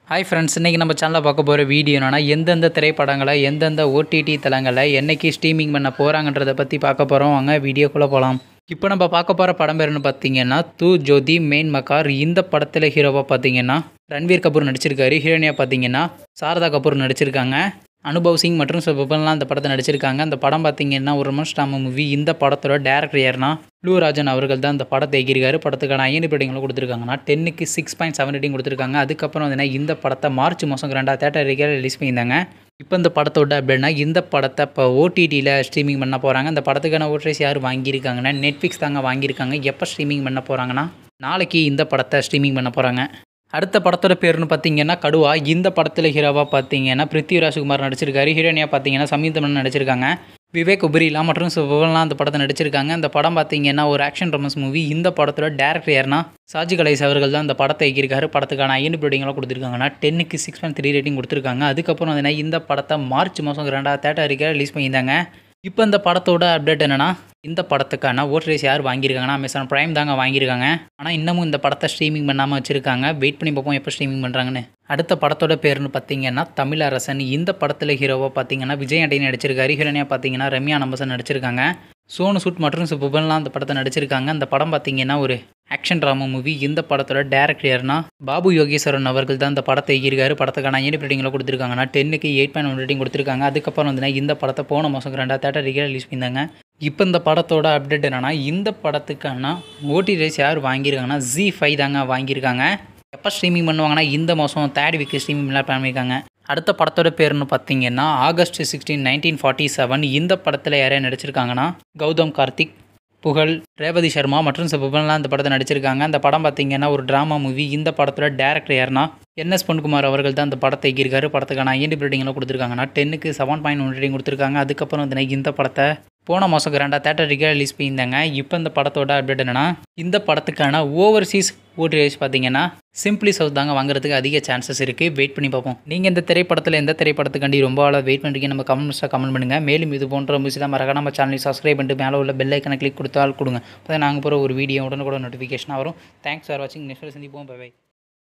hi friends இன்றைக்கி நம்ம சேனலில் பார்க்க போகிற வீடியோ என்னன்னா எந்தெந்த திரைப்படங்களை எந்தெந்த ஓடிடி தளங்களில் என்னைக்கு ஸ்ட்ரீமிங் பண்ண போகிறாங்கன்றதை பற்றி பார்க்க போகிறோம் வாங்க வீடியோக்குள்ளே போகலாம் இப்போ நம்ம பார்க்க போகிற படம் பேருன்னு பார்த்தீங்கன்னா தூ ஜோதி மெயின் மக்கார் இந்த படத்தில் ஹீரோவாக பார்த்தீங்கன்னா ரன்வீர் கபூர் நடிச்சிருக்காரு ஹீரோனியாக பார்த்தீங்கன்னா சாரதா கபூர் நடிச்சிருக்காங்க அனுபவ் சிங் மற்றும் சுபன்லாம் அந்த படத்தை நடிச்சிருக்காங்க அந்த படம் பார்த்தீங்கன்னா ஒரு ரொமான்ஸ் ட்ராமா மூவி இந்த படத்தோட டேரக்டர் யாருன்னா லூ ராஜன் அவர்கள் தான் அந்த படத்தை எகிரிக்காரு படத்துக்கான ஐஎன்டி ரேட்டிங்களும் கொடுத்துருக்காங்கன்னா டென்னுக்கு சிக்ஸ் பாயிண்ட் செவன் ரேட்டிங் கொடுத்துருக்காங்க அதுக்கப்புறம் வந்து இந்த படத்தை மார்ச் மாதம் ரெண்டாவது தேட்டர் ரீதியாக ரிலீஸ் பண்ணியிருந்தாங்க இப்போ இந்த படத்தோட அப்படின்னா இந்த படத்தை இப்போ ஓடிடியில் ஸ்ட்ரீமிங் பண்ண போகிறாங்க அந்த படத்துக்கான ஓட்ரேஸ் யார் வாங்கியிருக்காங்கன்னா நெட்ஃப்ளிக்ஸ் தாங்க வாங்கியிருக்காங்க எப்போ ஸ்ட்ரீமிங் பண்ண போகிறாங்கன்னா நாளைக்கு இந்த படத்தை ஸ்ட்ரீமிங் பண்ண போகிறாங்க அடுத்த படத்தோட பேர்னு பார்த்தீங்கன்னா கடுவா இந்த படத்தில் ஹீரோவாக பார்த்தீங்கன்னா பிருத்வி ராஜ்குமார் நடிச்சிருக்காரு ஹீரோனியாக பார்த்தீங்கன்னா சமீந்தமன் நடிச்சிருக்காங்க விவேக் உபரிலா மற்றும் சுபலாம் அந்த படத்தை நடிச்சிருக்காங்க அந்த படம் பார்த்தீங்கன்னா ஒரு ஆக்ஷன் ரொமன்ஸ் மூவி இந்த படத்தோட டேரக்டர் யாருன்னா சாஜி கலைஸ் அவர்கள் தான் அந்த படத்தை இயக்கியிருக்காரு படத்துக்கான ஐஎன்டி ரேட்டிங்லாம் கொடுத்துருக்காங்கன்னா டென்னுக்கு சிக்ஸ் பாயிண்ட் த்ரீ ரேட்டிங் கொடுத்துருக்காங்க அதுக்கப்புறம் வந்து இந்த படத்தை மார்ச் மாதம் ரெண்டாவது தேட்டர் வரைக்கும் ரிலீஸ் பண்ணியிருந்தாங்க இப்போ இந்த படத்தோட அப்டேட் என்னென்னா இந்த படத்துக்கான ஓட்டரேஸ் யார் வாங்கியிருக்காங்கன்னா அமேசான் ப்ரைம் தாங்க வாங்கியிருக்காங்க ஆனால் இன்னமும் இந்த படத்தை ஸ்ட்ரீமிங் பண்ணாமல் வச்சுருக்காங்க வெயிட் பண்ணி பார்ப்போம் எப்போ ஸ்ட்ரீமிங் பண்ணுறாங்கன்னு அடுத்த படத்தோட பேர்னு பார்த்தீங்கன்னா தமிழரசன் இந்த படத்தில் ஹீரோவாக பார்த்தீங்கன்னா விஜய் அண்டையை நடிச்சிருக்காரு ஹீரோனியாக பார்த்தீங்கன்னா ரம்யா நம்பசன் நடிச்சிருக்காங்க சோனு சூட் மற்றும் சுபன்லாம் அந்த படத்தை நடிச்சிருக்காங்க அந்த படம் பார்த்தீங்கன்னா ஒரு ஆக்ஷன் ட்ராமா மூவி இந்த படத்தோட டேரக்டர் யாருன்னா பாபு யோகேஸ்வரன் அவர்கள் தான் இந்த படத்தை இயக்கியிருக்காரு படத்துக்கான ஐஎன்டி ரேட்டிங்கில் கொடுத்துருக்காங்கன்னா டென்னுக்கு எயிட் பாயிண்ட் ஒன் ரேட்டிங் கொடுத்துருக்காங்க அதுக்கப்புறம் வந்து இந்த படத்தை போன மாதம் ரெண்டாவது தேட்டர் ரிலீஸ் பண்ணியிருந்தாங்க இப்போ இந்த படத்தோட அப்டேட் என்னென்னா இந்த படத்துக்கான ஓடி ரேஸ் யார் வாங்கியிருக்காங்கன்னா ஜி ஃபைவ் தாங்க வாங்கியிருக்காங்க எப்போ ஸ்ட்ரீமிங் பண்ணுவாங்கன்னா இந்த மாதம் தேர்ட் வீக் ஸ்ட்ரீமிங்லாம் பண்ணியிருக்காங்க அடுத்த படத்தோட பேர்னு பார்த்தீங்கன்னா August sixteen nineteen forty seven இந்த படத்தில் யாரையா நடிச்சிருக்காங்கன்னா கௌதம் கார்த்திக் புகழ் ரேவதி சர்மா மற்றும் சிவபன்லாம் இந்த படத்தை நடிச்சிருக்காங்க அந்த படம் பார்த்தீங்கன்னா ஒரு ட்ராமா மூவி இந்த படத்தோட டேரக்டர் யாருன்னா என்எஸ் பொன்குமார் அவர்கள் தான் அந்த படத்தை இயக்கியிருக்காரு படத்துக்கான ஐஎன்டி ரேட்டிங்லாம் கொடுத்துருக்காங்கன்னா டென்னுக்கு செவன் பாயிண்ட் ஒன் ரேட்டிங் கொடுத்துருக்காங்க அதுக்கப்புறம் வந்து இந்த படத்தை போன மாதம் ரெண்டாவது தேட்டர் ரிகா ரிலீஸ் பண்ணியிருந்தாங்க இப்போ இந்த படத்தோட அப்டேட் என்னன்னா இந்த படத்துக்கான ஓவர்சீஸ் ஓடிஎஸ் பார்த்தீங்கன்னா சிம்பிளி சவுத் தாங்க வாங்குறதுக்கு அதிக சான்சஸ் இருக்குது வெயிட் பண்ணி பார்ப்போம் நீங்கள் இந்த திரைப்படத்தில் எந்த திரைப்படத்துக்காண்டி ரொம்ப ஆளாக வெயிட் பண்ணுறீங்க நம்ம கமெண்ட்ஸாக கமெண்ட் பண்ணுங்கள் மேலும் இது போன்ற மியூசிக் தான் மறக்காம நம்ம சேனலை சப்ஸ்கிரைப் பண்ணிட்டு மேலே உள்ள பெல் ஐக்கனை கிளிக் கொடுத்தால் கொடுங்க அப்போ நாங்கள் போகிற ஒரு வீடியோ உடனே கூட நோட்டிஃபிகேஷனாக வரும் தேங்க்ஸ் ஃபார் வாட்சிங் நெக்ஸ்ட் சந்திப்போம் பை